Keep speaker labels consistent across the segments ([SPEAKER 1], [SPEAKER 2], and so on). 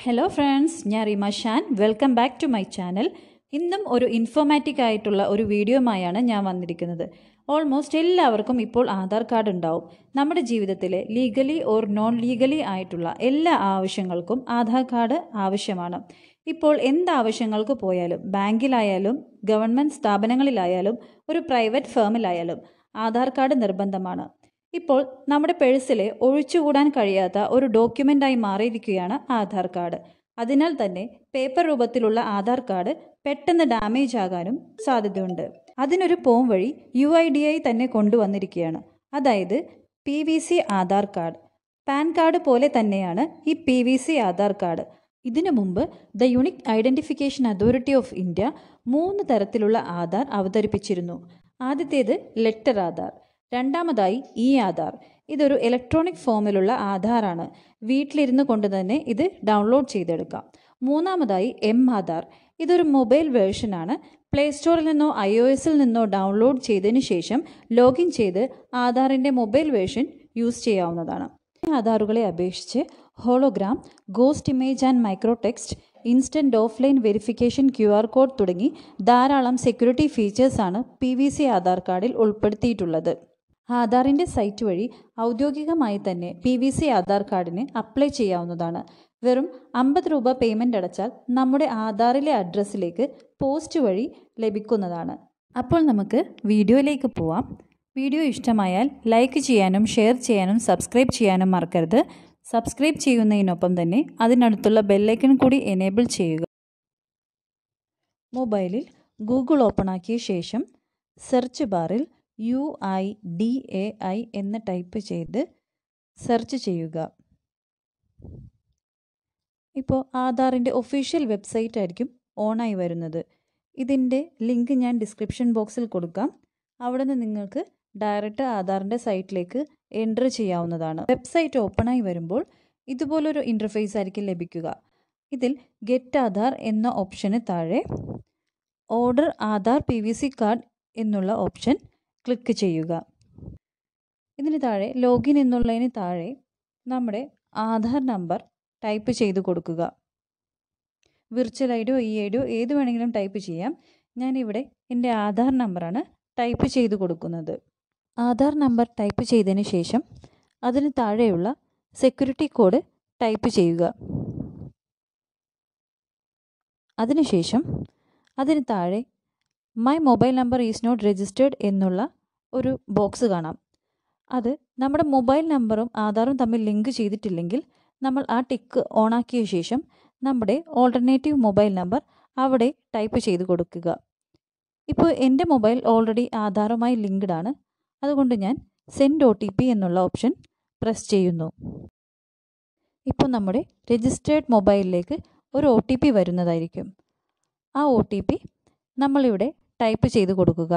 [SPEAKER 1] hello friends ഞാൻ Rima Shan welcome back to my channel ഇന്നും ഒരു ഇൻഫോമാറ്റിക് ആയിട്ടുള്ള ഒരു വീഡിയോയുമായാണ് ഞാൻ വന്നിരിക്കുന്നത് ഓൾമോസ്റ്റ് എല്ലാവർക്കും ഇപ്പോൾ ആധാർ കാർഡ് ഉണ്ടാവും നമ്മുടെ ജീവിതത്തിലെ ലീഗലി ഓർ നോൺ ലീഗലി ആയിട്ടുള്ള എല്ലാ ആവശ്യങ്ങൾക്കും ആധാർ കാർഡ് ആവശ്യമാണ് ഇപ്പോൾ എന്ത് ആവശ്യങ്ങൾക്ക് പോയാലും ബാങ്കിലായാലും ഗവൺമെൻറ് സ്ഥാപനങ്ങളിലായാലും ഒരു പ്രൈവറ്റ് ഫേമിലായാലും ആധാർ കാർഡ് നിർബന്ധമാണ് ഇപ്പോൾ നമ്മുടെ പേഴ്സിലെ ഒഴിച്ചുകൂടാൻ കഴിയാത്ത ഒരു ഡോക്യുമെൻ്റായി മാറിയിരിക്കുകയാണ് ആധാർ കാർഡ് അതിനാൽ തന്നെ പേപ്പർ രൂപത്തിലുള്ള ആധാർ കാർഡ് പെട്ടെന്ന് ഡാമേജ് ആകാനും സാധ്യതയുണ്ട് അതിനൊരു പോം വഴി യു ഐ ഡി ഐ തന്നെ കൊണ്ടുവന്നിരിക്കുകയാണ് അതായത് P V C Aadhaar card PAN card പോലെ തന്നെയാണ് ഈ P V C Aadhaar card ഇതിനു മുമ്പ് the unique identification authority of India മൂന്ന് തരത്തിലുള്ള ആധാർ അവതരിപ്പിച്ചിരുന്നു ആദ്യത്തേത് ലെറ്റർ ആധാർ രണ്ടാമതായി ഇ ആധാർ ഇതൊരു ഇലക്ട്രോണിക് ഫോമിലുള്ള ആധാറാണ് വീട്ടിലിരുന്ന് കൊണ്ട് തന്നെ ഇത് ഡൗൺലോഡ് ചെയ്തെടുക്കാം മൂന്നാമതായി എം ആധാർ ഇതൊരു മൊബൈൽ വേർഷനാണ് പ്ലേ സ്റ്റോറിൽ നിന്നോ ഐ ഒ എസിൽ നിന്നോ ഡൗൺലോഡ് ചെയ്തതിന് ശേഷം ലോഗിൻ ചെയ്ത് ആധാറിൻ്റെ മൊബൈൽ വേർഷൻ യൂസ് ചെയ്യാവുന്നതാണ് ഈ ആധാറുകളെ അപേക്ഷിച്ച് hologram ghost image and micro text instant offline verification Q R code തുടങ്ങി ധാരാളം സെക്യൂരിറ്റി ഫീച്ചേഴ്സാണ് പി വി സി ആധാർ കാർഡിൽ ഉൾപ്പെടുത്തിയിട്ടുള്ളത് ആധാറിൻ്റെ സൈറ്റ് വഴി ഔദ്യോഗികമായി തന്നെ പി വി സി ആധാർ കാർഡിന് അപ്ലൈ ചെയ്യാവുന്നതാണ് വെറും അമ്പത് രൂപ പേയ്മെൻ്റ് അടച്ചാൽ നമ്മുടെ ആധാറിലെ അഡ്രസ്സിലേക്ക് പോസ്റ്റ് വഴി ലഭിക്കുന്നതാണ് അപ്പോൾ നമുക്ക് വീഡിയോയിലേക്ക് പോവാം വീഡിയോ ഇഷ്ടമായാൽ ലൈക്ക് ചെയ്യാനും ഷെയർ ചെയ്യാനും സബ്സ്ക്രൈബ് ചെയ്യാനും മറക്കരുത് സബ്സ്ക്രൈബ് ചെയ്യുന്നതിനൊപ്പം തന്നെ അതിനടുത്തുള്ള ബെല്ലൈക്കൺ കൂടി എനേബിൾ ചെയ്യുക മൊബൈലിൽ ഗൂഗിൾ ഓപ്പൺ ആക്കിയ ശേഷം സെർച്ച് ബാറിൽ U I D A I എന്ന് ടൈപ്പ് ചെയ്ത് സെർച്ച് ചെയ്യുക ഇപ്പോൾ ആധാറിൻ്റെ ഒഫീഷ്യൽ വെബ്സൈറ്റ് ആയിരിക്കും ഓണായി വരുന്നത് ഇതിൻ്റെ ലിങ്ക് ഞാൻ ഡിസ്ക്രിപ്ഷൻ ബോക്സിൽ കൊടുക്കാം അവിടെ നിന്ന് നിങ്ങൾക്ക് ഡയറക്റ്റ് ആധാറിൻ്റെ സൈറ്റിലേക്ക് എൻ്റർ ചെയ്യാവുന്നതാണ് വെബ്സൈറ്റ് ഓപ്പണായി വരുമ്പോൾ ഇതുപോലൊരു ഇൻ്റർഫേസ് ആയിരിക്കും ലഭിക്കുക ഇതിൽ ഗെറ്റ് ആധാർ എന്ന ഓപ്ഷന് താഴെ order Aadhaar P V C card എന്നുള്ള ഓപ്ഷൻ ക്ലിക്ക് ചെയ്യുക ഇതിന് താഴെ ലോഗിൻ എന്നുള്ളതിന് താഴെ നമ്മുടെ ആധാർ നമ്പർ ടൈപ്പ് ചെയ്ത് കൊടുക്കുക വിർച്വൽ ഐ ഡിയോ ഇ ഐ ഡിയോ ഏത് വേണമെങ്കിലും ടൈപ്പ് ചെയ്യാം ഞാനിവിടെ എൻ്റെ ആധാർ നമ്പറാണ് ടൈപ്പ് ചെയ്ത് കൊടുക്കുന്നത് ആധാർ നമ്പർ ടൈപ്പ് ചെയ്തതിന് ശേഷം അതിന് താഴെയുള്ള സെക്യൂരിറ്റി കോഡ് ടൈപ്പ് ചെയ്യുക അതിനുശേഷം അതിന് താഴെ my mobile number is not registered എന്നുള്ള ഒരു ബോക്സ് കാണാം അത് നമ്മുടെ മൊബൈൽ നമ്പറും ആധാറും തമ്മിൽ ലിങ്ക് ചെയ്തിട്ടില്ലെങ്കിൽ നമ്മൾ ആ ടിക്ക് ഓണാക്കിയ ശേഷം നമ്മുടെ ഓൾട്ടർനേറ്റീവ് മൊബൈൽ നമ്പർ അവിടെ ടൈപ്പ് ചെയ്ത് കൊടുക്കുക ഇപ്പോൾ എൻ്റെ മൊബൈൽ ഓൾറെഡി ആധാറുമായി ലിങ്ക്ഡ് ആണ് അതുകൊണ്ട് ഞാൻ സെൻഡ് ഒ ടി പി എന്നുള്ള ഓപ്ഷൻ പ്രസ് ചെയ്യുന്നു ഇപ്പോൾ നമ്മുടെ രജിസ്റ്റേർഡ് മൊബൈലിലേക്ക് ഒരു ഒ ടി പി വരുന്നതായിരിക്കും ആ ഒ ടി പി നമ്മളിവിടെ ടൈപ്പ് ചെയ്ത് കൊടുക്കുക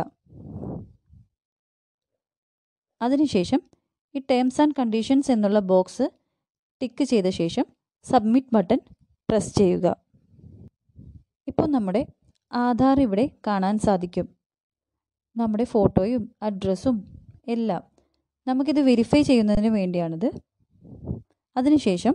[SPEAKER 1] അതിനുശേഷം ഈ ടേംസ് ആൻഡ് കണ്ടീഷൻസ് എന്നുള്ള ബോക്സ് ടിക്ക് ചെയ്ത ശേഷം സബ്മിറ്റ് ബട്ടൺ പ്രസ് ചെയ്യുക ഇപ്പോൾ നമ്മുടെ ആധാർ ഇവിടെ കാണാൻ സാധിക്കും നമ്മുടെ ഫോട്ടോയും അഡ്രസ്സും എല്ലാം നമുക്കിത് വെരിഫൈ ചെയ്യുന്നതിന് വേണ്ടിയാണിത് അതിനുശേഷം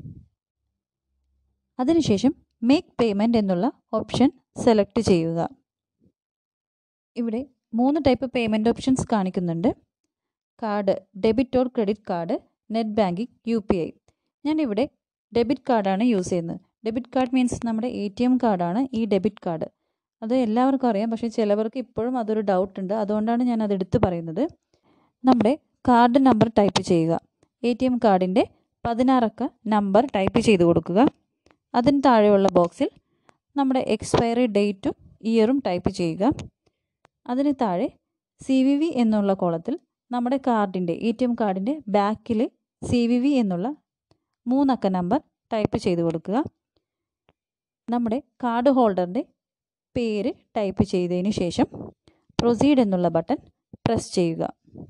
[SPEAKER 1] അതിനുശേഷം മേക്ക് പേയ്മെൻറ്റ് എന്നുള്ള ഓപ്ഷൻ സെലക്ട് ചെയ്യുക ഇവിടെ മൂന്ന് ടൈപ്പ് പേയ്മെൻറ്റ് ഓപ്ഷൻസ് കാണിക്കുന്നുണ്ട് card debit or credit card net banking U P I ഞാനിവിടെ ഡെബിറ്റ് കാർഡാണ് യൂസ് ചെയ്യുന്നത് ഡെബിറ്റ് കാർഡ് മീൻസ് നമ്മുടെ എ ടി എം കാർഡാണ് ഈ ഡെബിറ്റ് കാർഡ് അത് എല്ലാവർക്കും അറിയാം പക്ഷേ ചിലവർക്ക് ഇപ്പോഴും അതൊരു ഡൗട്ട് ഉണ്ട് അതുകൊണ്ടാണ് ഞാൻ അത് എടുത്ത് പറയുന്നത് നമ്മുടെ കാർഡ് നമ്പർ ടൈപ്പ് ചെയ്യുക എ ടി എം കാർഡിൻ്റെ പതിനാറക്ക നമ്പർ ടൈപ്പ് ചെയ്ത് കൊടുക്കുക അതിന് താഴെയുള്ള ബോക്സിൽ നമ്മുടെ എക്സ്പയറി ഡേറ്റും ഇയറും ടൈപ്പ് ചെയ്യുക അതിന് താഴെ സി വി വി എന്നുള്ള കോളത്തിൽ നമ്മുടെ കാർഡിൻ്റെ എ ടി എം കാർഡിൻ്റെ ബാക്കിൽ സി വി വി എന്നുള്ള മൂന്നക്ക നമ്പർ ടൈപ്പ് ചെയ്ത് കൊടുക്കുക നമ്മുടെ കാർഡ് ഹോൾഡറിൻ്റെ പേര് ടൈപ്പ് ചെയ്തതിന് ശേഷം പ്രൊസീഡ് എന്നുള്ള ബട്ടൺ പ്രസ് ചെയ്യുക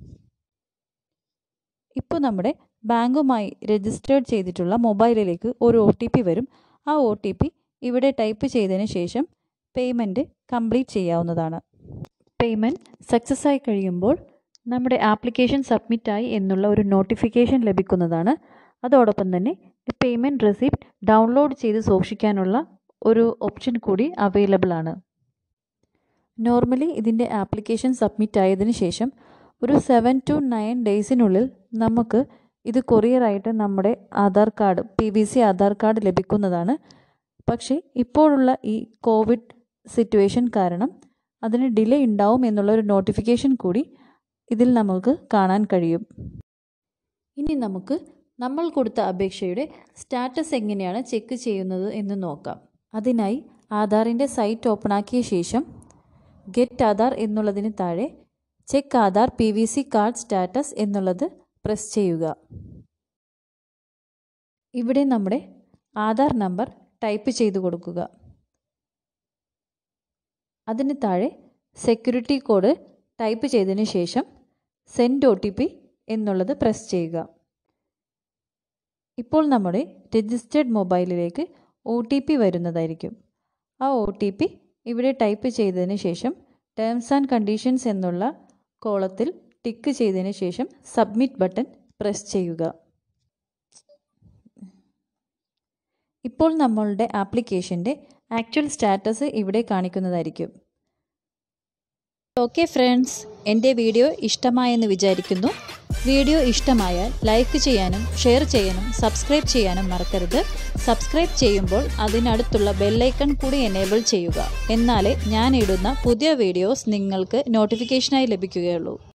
[SPEAKER 1] ഇപ്പോൾ നമ്മുടെ ബാങ്കുമായി രജിസ്റ്റേർഡ് ചെയ്തിട്ടുള്ള മൊബൈലിലേക്ക് ഒരു ഒ ടി പി വരും ആ ഒ ടി പി ഇവിടെ ടൈപ്പ് ചെയ്തതിന് ശേഷം പേയ്മെൻറ്റ് കംപ്ലീറ്റ് ചെയ്യാവുന്നതാണ് പേയ്മെൻറ്റ് സക്സസ് ആയി കഴിയുമ്പോൾ നമ്മുടെ ആപ്ലിക്കേഷൻ സബ്മിറ്റായി എന്നുള്ള ഒരു നോട്ടിഫിക്കേഷൻ ലഭിക്കുന്നതാണ് അതോടൊപ്പം തന്നെ പേയ്മെൻറ്റ് റെസിപ്റ്റ് ഡൗൺലോഡ് ചെയ്ത് സൂക്ഷിക്കാനുള്ള ഒരു ഓപ്ഷൻ കൂടി അവൈലബിൾ ആണ് നോർമലി ഇതിൻ്റെ ആപ്ലിക്കേഷൻ സബ്മിറ്റ് ആയതിനു ശേഷം ഒരു സെവൻ ടു നയൻ ഡേയ്സിനുള്ളിൽ നമുക്ക് ഇത് കൊറിയറായിട്ട് നമ്മുടെ Aadhaar card P V C Aadhaar card ലഭിക്കുന്നതാണ് പക്ഷേ ഇപ്പോഴുള്ള ഈ കോവിഡ് സിറ്റുവേഷൻ കാരണം അതിന് ഡിലേ ഉണ്ടാവും എന്നുള്ള ഒരു നോട്ടിഫിക്കേഷൻ കൂടി ഇതിൽ നമുക്ക് കാണാൻ കഴിയും ഇനി നമുക്ക് നമ്മൾ കൊടുത്ത അപേക്ഷയുടെ സ്റ്റാറ്റസ് എങ്ങനെയാണ് ചെക്ക് ചെയ്യുന്നത് എന്ന് നോക്കാം അതിനായി ആധാറിൻ്റെ സൈറ്റ് ഓപ്പൺ ആക്കിയ ശേഷം ഗെറ്റ് ആധാർ എന്നുള്ളതിന് താഴെ check Aadhaar P V C card status എന്നുള്ളത് പ്രസ് ചെയ്യുക ഇവിടെ നമ്മുടെ ആധാർ നമ്പർ ടൈപ്പ് ചെയ്ത് കൊടുക്കുക അതിന് താഴെ സെക്യൂരിറ്റി കോഡ് ടൈപ്പ് ചെയ്തതിന് ശേഷം സെൻഡ് ഒ ടി പി എന്നുള്ളത് പ്രസ് ചെയ്യുക ഇപ്പോൾ നമ്മുടെ രജിസ്റ്റേർഡ് മൊബൈലിലേക്ക് ഒ ടി പി വരുന്നതായിരിക്കും ആ ഒ ടി പി ഇവിടെ ടൈപ്പ് ചെയ്തതിന് ശേഷം ടേംസ് ആൻഡ് കണ്ടീഷൻസ് എന്നുള്ള കോളത്തിൽ ടിക്ക് ചെയ്തതിന് ശേഷം സബ്മിറ്റ് ബട്ടൺ പ്രസ് ചെയ്യുക ഇപ്പോൾ നമ്മളുടെ ആപ്ലിക്കേഷൻ്റെ ആക്ച്വൽ സ്റ്റാറ്റസ് ഇവിടെ കാണിക്കുന്നതായിരിക്കും ഓക്കെ ഫ്രണ്ട്സ് എൻ്റെ വീഡിയോ ഇഷ്ടമായെന്ന് വിചാരിക്കുന്നു വീഡിയോ ഇഷ്ടമായാൽ ലൈക്ക് ചെയ്യാനും ഷെയർ ചെയ്യാനും സബ്സ്ക്രൈബ് ചെയ്യാനും മറക്കരുത് സബ്സ്ക്രൈബ് ചെയ്യുമ്പോൾ അതിനടുത്തുള്ള ബെല്ലൈക്കൺ കൂടി എനേബിൾ ചെയ്യുക എന്നാലേ ഞാൻ ഇടുന്ന പുതിയ വീഡിയോസ് നിങ്ങൾക്ക് നോട്ടിഫിക്കേഷനായി ലഭിക്കുകയുള്ളൂ